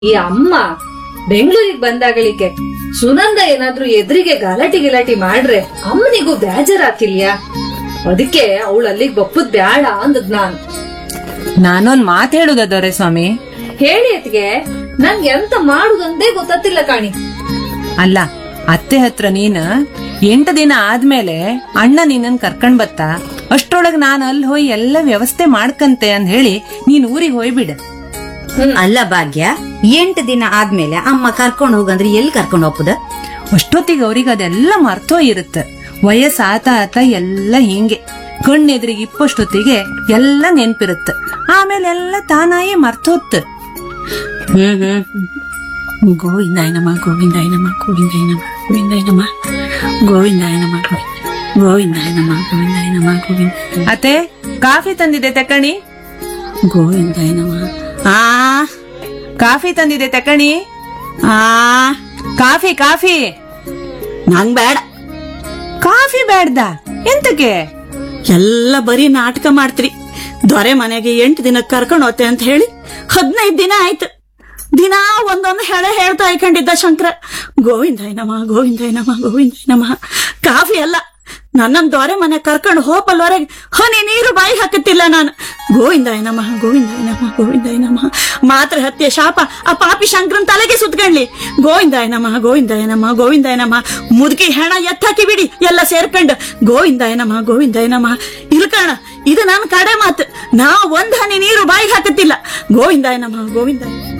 ಈ ಅಮ್ಮ ಬೆಂಗಳೂರಿಗೆ ಬಂದಾಗಳಿಕೆ ಸುನಂದ ಏನಾದ್ರೂ ಎದುರಿಗೆ ಗಲಾಟಿ ಗಿಲಾಟಿ ಮಾಡ್ರೆ ಅಮ್ಮನಿಗೂ ಬೇಜಾರಾತಿಲ್ಯಾ ಅದಕ್ಕೆ ಅವಳು ಅಲ್ಲಿಗೆ ಬಪ್ಪುದ್ ಬ್ಯಾಡ ಅಂದದ್ ನಾನು ನಾನೊಂದ್ ಮಾತ್ ಹೇಳುದ ದೊರೆ ಸ್ವಾಮಿ ಹೇಳಿ ಅತ್ಗೆ ನನ್ಗೆ ಎಂತ ಮಾಡುದಂದೇ ಗೊತ್ತಿಲ್ಲ ಕಾಣಿ ಅಲ್ಲ ಅತ್ತೆ ಹತ್ರ ನೀನ್ ಎಂಟು ದಿನ ಆದ್ಮೇಲೆ ಅಣ್ಣ ನಿನ್ನನ್ ಕರ್ಕೊಂಡ್ ಬತ್ತ ಅಷ್ಟ್ರೊಳಗ್ ನಾನ್ ಅಲ್ಲಿ ಹೋಗಿ ಎಲ್ಲ ವ್ಯವಸ್ಥೆ ಮಾಡ್ಕಂತೆ ಅಂದ್ ಹೇಳಿ ನೀನ್ ಊರಿಗೆ ಹೋಯ್ಬಿಡ ಅಲ್ಲ ಭಾಗ್ಯ ಎಂಟು ದಿನ ಆದ್ಮೇಲೆ ಅಮ್ಮ ಕರ್ಕೊಂಡ್ ಹೋಗಂದ್ರೆ ಎಲ್ಲಿ ಕರ್ಕೊಂಡ್ ಹೋಗ್ಪುದ ಅಷ್ಟೊತ್ತಿಗೆ ಅವ್ರಿಗೆ ಅದೆಲ್ಲ ಮರ್ತೋ ಇರುತ್ತ ವಯಸ್ಸ ಆತ ಆತ ಎಲ್ಲ ಹಿಂಗೆ ಕಣ್ಣೆದ್ರಿಗೆ ಇಪ್ಪಷ್ಟೊತ್ತಿಗೆ ಎಲ್ಲ ನೆನ್ಪಿರುತ್ತ ಆಮೇಲೆ ಎಲ್ಲ ತಾನಾಯೇ ಮರ್ತೋತ್ ಹ್ಮ್ ಹ್ಮ್ ಗೋವಿಂದಾಯ ನಮ ಗೋವಿಂದಾಯ ನಮ ಗೋವಿಂದಾಯ ನಮ ಗೋವಿಂದಾಯ ನಮ ಗೋವಿಂದಾಯ ನಮ ಗೋವಿಂದಾಯ ನಮ ಗೋವಿಂದಾಯ ನಮ ಗೋವಿಂದ ಅತ್ತೆ ಕಾಫಿ ತಂದಿದೆ ತಕಣಿ ಗೋವಿಂದಾಯ ನಮ ಆ ಕಾಫಿ ತಂದಿದೆ ತಕಣಿ ಆ ಕಾಫಿ ಕಾಫಿ ನಂಗ್ ಬೇಡ ಕಾಫಿ ಬೇಡ್ದ ಎಂತಕ್ಕೆ ಎಲ್ಲ ಬರೀ ನಾಟಕ ಮಾಡ್ತೀರಿ ದೊರೆ ಮನೆಗೆ ಎಂಟು ದಿನ ಕರ್ಕೊಂಡು ಹೋತೆ ಅಂತ ಹೇಳಿ ಹದಿನೈದು ದಿನ ಆಯ್ತು ದಿನಾ ಒಂದೊಂದು ಹೇಳ ಹೇಳ್ತಾ ಇಕೊಂಡಿದ್ದ ಶಂಕರ ಗೋವಿಂದಾಯ ನಮ ಗೋವಿಂದಾಯ ನಮ ಗೋವಿಂದಾಯ ನಮ ಕಾಫಿ ಅಲ್ಲ ನನ್ನನ್ ದೊರೆ ಮನೆ ಕರ್ಕೊಂಡು ಹೋಪಲ್ವರೆಗೆ ಹನಿ ನೀರು ಬಾಯಿ ಹಾಕುತ್ತಿಲ್ಲ ನಾನು ಗೋವಿಂದಾಯ ನಮ ಗೋವಿಂದಾಯ ನಮ ಗೋವಿಂದಾಯ ನಮ ಮಾತ್ರ ಹತ್ಯೆ ಶಾಪ ಆ ಪಾಪಿ ಶಂಕರನ್ ತಲೆಗೆ ಸುತ್ಕೊಂಡ್ಲಿ ಗೋವಿಂದಾಯ ನಮ ಗೋವಿಂದಾಯ ನಮ ಗೋವಿಂದಾಯ ನಮ ಮುದುಕಿ ಹೆಣ ಎತ್ತಾಕಿ ಬಿಡಿ ಎಲ್ಲ ಸೇರ್ಕೊಂಡು ಗೋವಿಂದಾಯ ನಮ ಗೋವಿಂದಾಯ ನಮ ಇಲ್ಕಣ ಇದು ನನ್ನ ಕಡೆ ಮಾತು ನಾ ಒಂದ್ ಹನಿ ನೀರು ಬಾಯಿಗೆ ಹಾಕುತ್ತಿಲ್ಲ ಗೋವಿಂದಾಯ ನಮ ಗೋವಿಂದಾಯ